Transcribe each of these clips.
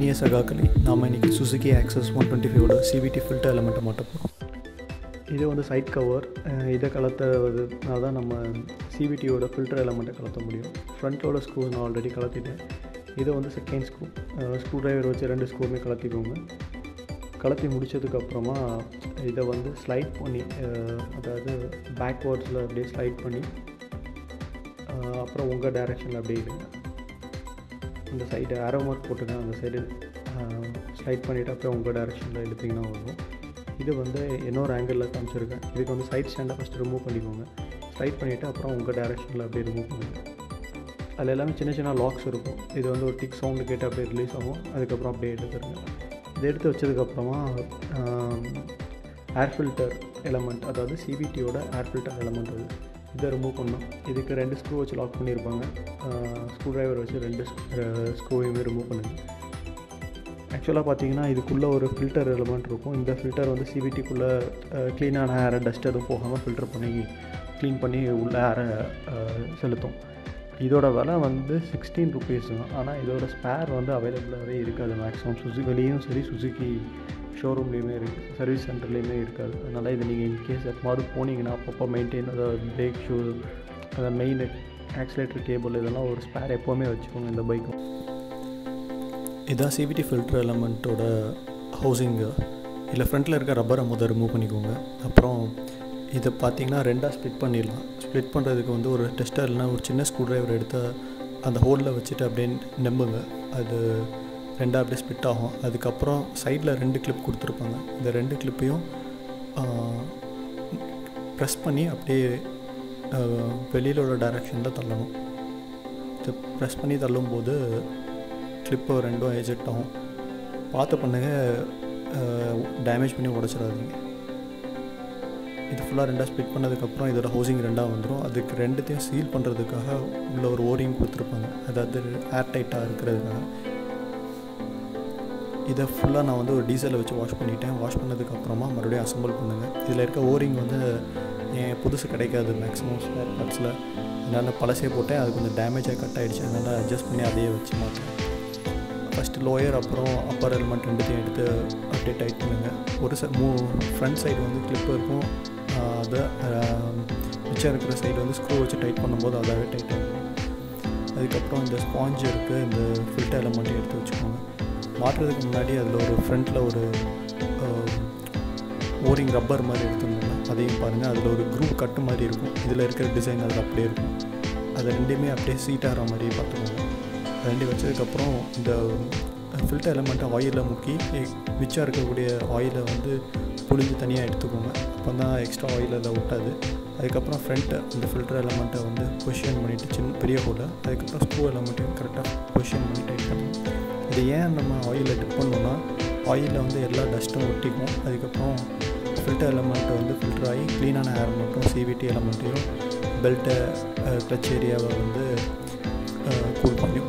இனிய சகாக்களே நாம் இன்றைக்கி சுசுகி ஆக்சஸ் ஒன் டுவெண்ட்டி ஃபைவோட சிவிடி ஃபில்டர் எலமெண்ட்டை மாட்ட போகிறோம் இது வந்து சைட் கவர் இதை கலத்துறதுனால தான் நம்ம சிவிடியோட ஃபில்டர் எலமெண்ட்டை கலத்த முடியும் ஃப்ரண்ட்டோட ஸ்க்ரூ நான் ஆல்ரெடி கலத்திட்டேன் இது வந்து செகண்ட் ஸ்க்ரூ ஸ்க்ரூ டிரைவர் வச்சு ரெண்டு ஸ்க்ரூமே கலத்திக்கோங்க கலத்தி முடித்ததுக்கப்புறமா இதை வந்து ஸ்லைட் பண்ணி அஹ், அதாவது பேக்வேர்ட்ஸில் அப்படியே ஸ்லைட் பண்ணி அஹ், அப்புறம் உங்கள் டைரெக்ஷனில் அப்படியே இடுங்க இந்த சைடு ஆரோ மார்க் போட்டுங்க அந்த சைடு ஸ்லைட் பண்ணிவிட்டு அப்புறம் உங்கள் டைரெக்ஷனில் இழுத்திங்கன்னா வரும் இது வந்து இன்னொரு ஆங்கிளில் காமிச்சிருக்கேன் இதுக்கு வந்து சைட் ஸ்டாண்டை ஃபஸ்ட்டு ரிமூவ் பண்ணிக்கோங்க ஸ்லைட் பண்ணிவிட்டு அப்புறம் உங்கள் டைரெக்ஷனில் அப்படியே ரிமூவ் பண்ணுங்க அதில் எல்லாமே சின்ன சின்ன லாக்ஸ் இருக்கும் இது வந்து ஒரு டிக் சவுண்டு கேட்டு அப்படியே ரிலீஸ் ஆகும் அதுக்கப்புறம் அப்படியே எடுத்துருங்க இதை எடுத்து வச்சதுக்கப்புறமா ஏர் ஃபில்டர் எலமெண்ட் அதாவது சிபிடியோட ஏர் ஃபில்டர் எலமெண்ட் அது இதை ரிமூவ் பண்ணணும் இதுக்கு ரெண்டு ஸ்க்ரூ வச்சு லாக் பண்ணியிருப்பாங்க ஸ்க்ரூ டிரைவர் வச்சு ரெண்டு ஸ்க்ரூவையுமே ரிமூவ் பண்ணுங்கள் ஆக்சுவலாக பார்த்தீங்கன்னா இதுக்குள்ளே ஒரு ஃபில்டர் எலமெண்ட் இருக்கும் இந்த ஃபில்டர் வந்து சிபிடிக்குள்ளே க்ளீனான ஏரை டஸ்ட் எதுவும் போகாமல் ஃபில்டர் பண்ணி க்ளீன் பண்ணி உள்ள ஏரை செலுத்தும் இதோட விலை வந்து சிக்ஸ்டீன் ருபீஸ் தான் ஆனால் இதோட ஸ்பேர் வந்து அவைலபிளாகவே இருக்காது மேக்ஸிமம் சுசு வெளியும் சரி சுசுக்கி ஷோரூம்லேயுமே இருக்குது சர்வீஸ் சென்டர்லேயுமே இருக்காது அதனால் இது நீங்கள் இன்கேஸ் எப்போது போனீங்கன்னா அப்பப்போ மெயின்டைன் அதாவது பிரேக் ஷூ அந்த மெயின் ஆக்சிலேட்டர் கேபிள் இதெல்லாம் ஒரு ஸ்பேர் எப்போவுமே வச்சுக்கோங்க இந்த பைக்கும் இதான் சிவிடி ஃபில்டர் எலமெண்ட்டோட ஹவுசிங்கு இதில் ஃப்ரண்ட்டில் இருக்க ரப்பரை முதல் ரிமூவ் பண்ணிக்கோங்க அப்புறம் இதை பார்த்தீங்கன்னா ரெண்டாக ஸ்ப்ளிட் பண்ணிடலாம் ஸ்ப்ளிட் பண்ணுறதுக்கு வந்து ஒரு டெஸ்டர் இல்லைனா ஒரு சின்ன ஸ்க்ரூ டிரைவர் எடுத்து அந்த ஹோலில் வச்சுட்டு அப்படியே நெம்புங்க அது ரெண்டாக அப்படியே ஸ்ப்ளிட் ஆகும் அதுக்கப்புறம் சைடில் ரெண்டு கிளிப் கொடுத்துருப்பாங்க இந்த ரெண்டு கிளிப்பையும் ப்ரெஸ் பண்ணி அப்படியே வெளியில் உள்ள டைரெக்ஷனில் தள்ளணும் இது ப்ரெஸ் பண்ணி தள்ளும்போது கிளிப்பு ரெண்டும் எஜெக்ட் ஆகும் பார்த்து பண்ணுங்க டேமேஜ் பண்ணி உடச்சிடாதீங்க இது ஃபுல்லாக ரெண்டாக ஸ்ப்ளிட் பண்ணதுக்கப்புறம் இதோட ஹவுசிங் ரெண்டாக வந்துடும் அதுக்கு ரெண்டுத்தையும் சீல் பண்ணுறதுக்காக உள்ள ஒரு ஓரிங் கொடுத்துருப்பாங்க அதாவது ஏர் டைட்டாக இருக்கிறதுக்காக இதை ஃபுல்லாக நான் வந்து ஒரு டீசலை வச்சு வாஷ் பண்ணிட்டேன் வாஷ் பண்ணதுக்கப்புறமா மறுபடியும் அசம்பிள் பண்ணுங்கள் இதில் இருக்க ஓரிங் வந்து என் புதுசு கிடைக்காது மேக்ஸிமம் ஸ்பேர் பார்ட்ஸில் அதனால் பழசே போட்டேன் அது கொஞ்சம் டேமேஜாக கட் ஆகிடுச்சு அதனால் அட்ஜஸ்ட் பண்ணி அதையே வச்சு மாட்டேன் ஃபஸ்ட்டு லோயர் அப்புறம் அப்பர் எலிமெண்ட் ரெண்டுத்தையும் எடுத்து அப்படியே டைட் பண்ணுங்கள் ஒரு ச மூ ஃப்ரண்ட் சைடு வந்து கிளிப் இருக்கும் அதை மிச்சம் இருக்கிற சைடு வந்து ஸ்க்ரூ வச்சு டைட் பண்ணும்போது அதாவே டைட் ஆகும் அதுக்கப்புறம் இந்த ஸ்பாஞ்ச் இருக்குது இந்த ஃபில்டர் எலமெண்ட்டையும் எடுத்து வச்சுக்கோங்க மாட்டுறதுக்கு முன்னாடி அதில் ஒரு ஃப்ரண்ட்டில் ஒரு ஓரிங் ரப்பர் மாதிரி எடுத்துருந்தோம்னா அதையும் பாருங்கள் அதில் ஒரு குரூப் கட்டு மாதிரி இருக்கும் இதில் இருக்கிற டிசைன் அதில் அப்படியே இருக்கும் அது ரெண்டுமே அப்படியே சீட் ஆகிற மாதிரி பார்த்துக்கோங்க ரெண்டு வச்சதுக்கப்புறம் இந்த ஃபில்டர் எலமெண்ட்டை ஆயிலில் முக்கி மிச்சம் இருக்கக்கூடிய ஆயிலை வந்து புளிஞ்சு தனியாக எடுத்துக்கோங்க அப்போ தான் எக்ஸ்ட்ரா ஆயில் அதில் விட்டாது அதுக்கப்புறம் ஃப்ரண்ட்டு அந்த ஃபில்டர் எலமெண்ட்டை வந்து பொசிஷன் பண்ணிவிட்டு சின்ன பெரிய ஹோலில் அதுக்கப்புறம் ஸ்க்ரூ எலமெண்ட்டையும் கரெக்டாக பொசிஷன் பண்ணி டைட் பண்ணணும் இது ஏன் நம்ம ஆயிலில் டிப் பண்ணோம்னா ஆயிலில் வந்து எல்லா டஸ்ட்டும் ஒட்டிக்கும் அதுக்கப்புறம் ஃபில்டர் எலமெண்ட்டை வந்து ஃபில்டர் ஆகி க்ளீனான ஏர் மட்டும் சிவிடி எலமெண்ட்டையும் பெல்ட்டை கிளச் ஏரியாவை வந்து கூல் பண்ணியும்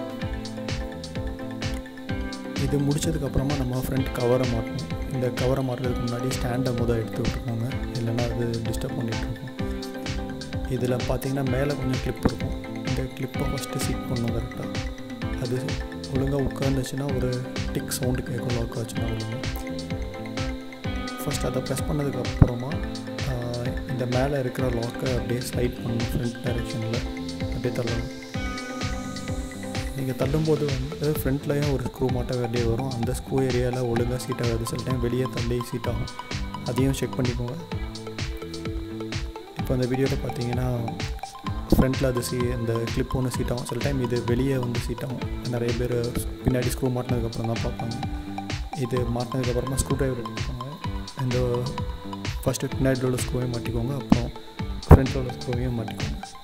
இது முடிச்சதுக்கப்புறமா நம்ம ஃப்ரண்ட் கவரை மாட்டணும் இந்த கவரை மாட்டுறதுக்கு முன்னாடி ஸ்டாண்டை முதல் எடுத்து விட்டுக்கோங்க இல்லைன்னா அது டிஸ்டர்ப் பண்ணிகிட்ருக்கும் இதில் பார்த்தீங்கன்னா மேலே கொஞ்சம் கிளிப் இருக்கும் இந்த கிளிப்பை ஃபஸ்ட்டு சீட் பண்ணணும் கரெக்டாக அது ஒழுங்காக உட்காந்துச்சுன்னா ஒரு டிக் சவுண்டு கேட்கும் லாக் ஆச்சுன்னா ஒழுங்காக ஃபஸ்ட் அதை ப்ரெஸ் பண்ணதுக்கப்புறமா இந்த மேலே இருக்கிற லாக்கை அப்படியே ஸ்லைட் பண்ணணும் ஃப்ரண்ட் டைரெக்ஷனில் அப்படியே தள்ளணும் நீங்கள் தள்ளும்போது வந்து ஃப்ரண்ட்லேயும் ஒரு ஸ்க்ரூ மாட்ட வேண்டிய வரும் அந்த ஸ்க்ரூ ஏரியாவில் ஒழுங்காக சீட் ஆகாது சில டைம் வெளியே தள்ளி சீட் ஆகும் அதையும் செக் பண்ணிக்கோங்க இப்போ அந்த வீடியோவில் பார்த்தீங்கன்னா ஃப்ரண்ட்டில் அது சி இந்த கிளிப் ஒன்று சீட் ஆகும் சில டைம் இது வெளியே வந்து சீட் ஆகும் நிறைய பேர் பின்னாடி ஸ்க்ரூ மாட்டினதுக்கப்புறம் தான் பார்ப்பாங்க இது மாட்டினதுக்கப்புறமா ஸ்க்ரூ டிரைவர் எடுத்துக்கோங்க இந்த ஃபஸ்ட்டு பின்னாடி உள்ள ஸ்க்ரூவையும் மாட்டிக்கோங்க அப்புறம் ஃப்ரண்ட்டில் உள்ள ஸ்க்ரூவையும் மாட்டிக்கோங்க